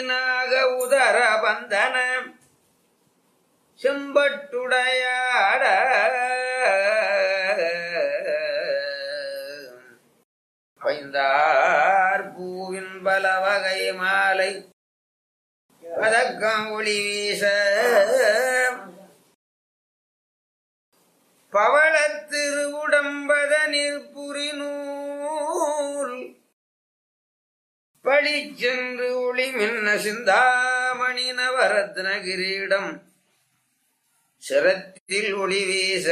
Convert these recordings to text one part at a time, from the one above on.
நாக உதர பந்தன செம்பட்டுடையாட பைந்தார் பூவின் பல வகை மாலை பதக்கம் ஒளி வீச பவளத்திருவுடம்பத நிற்புரி நூல் பழிச்சென்று ஒளி மின்ன சிந்தாமணி நவரத்ன கிரீடம் சிரத்தில் ஒளி வீச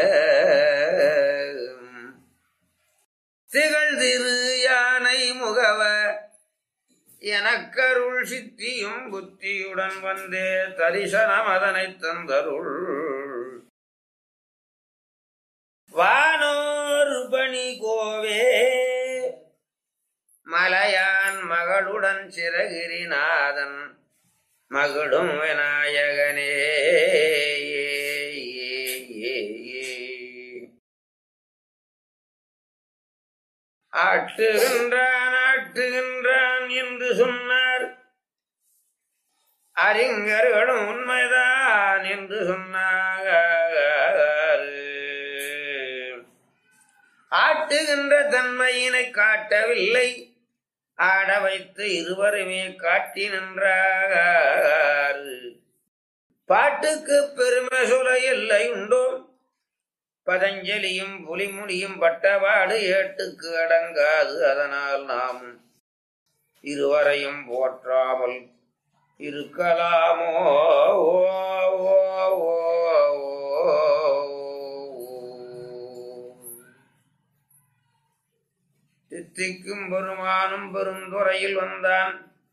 திகழ் திரு யானை முகவ எனக்கருள் சித்தியும் புத்தியுடன் வந்தே தரிசனம் அதனை தந்தருள் வானோர் பணி கோவே மலையான் மகளுடன் சிறகிரிநாதன் மகளும் விநாயகனே ஆட்டுகின்றான் ஆட்டுகின்றான் என்று சொன்னார் அறிஞர்களும் உண்மைதான் என்று சொன்னார் ஆட்டுகின்ற தன்மையினை காட்டவில்லை ஆட வைத்து இருவருமே காட்டி நின்றார் பாட்டுக்கு பெருமை சொல்ல இல்லை உண்டோ பதஞ்சலியும் புலிமுனியும் பட்டபாடு ஏட்டுக்கு அடங்காது அதனால் நாம் இருவரையும் போற்றாமல் இருக்கலாமோ ஓ, ஓ, ஓ, ஓ. தித்திக்கும் பெருமானும் பெருந்துறையில் வந்தான்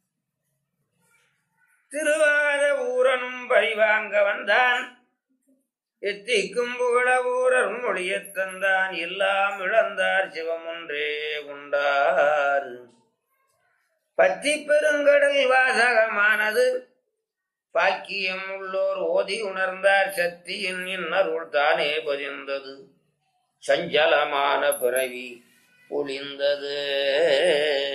திருவாத ஊரனும் பரிவாங்க வந்தான் எத்திக்கும் புகழ ஊரர் மொழியத் தந்தான் எல்லாம் இழந்தார் சிவம் ஒன்றே உண்டார் பத்தி பெருங்கடல் வாசகமானது பாக்கியம் உள்ளோர் ஓதி உணர்ந்தார் சக்தியின் இன்னருள் தானே பதிந்தது சஞ்சலமான பிறவி ஒளிந்தது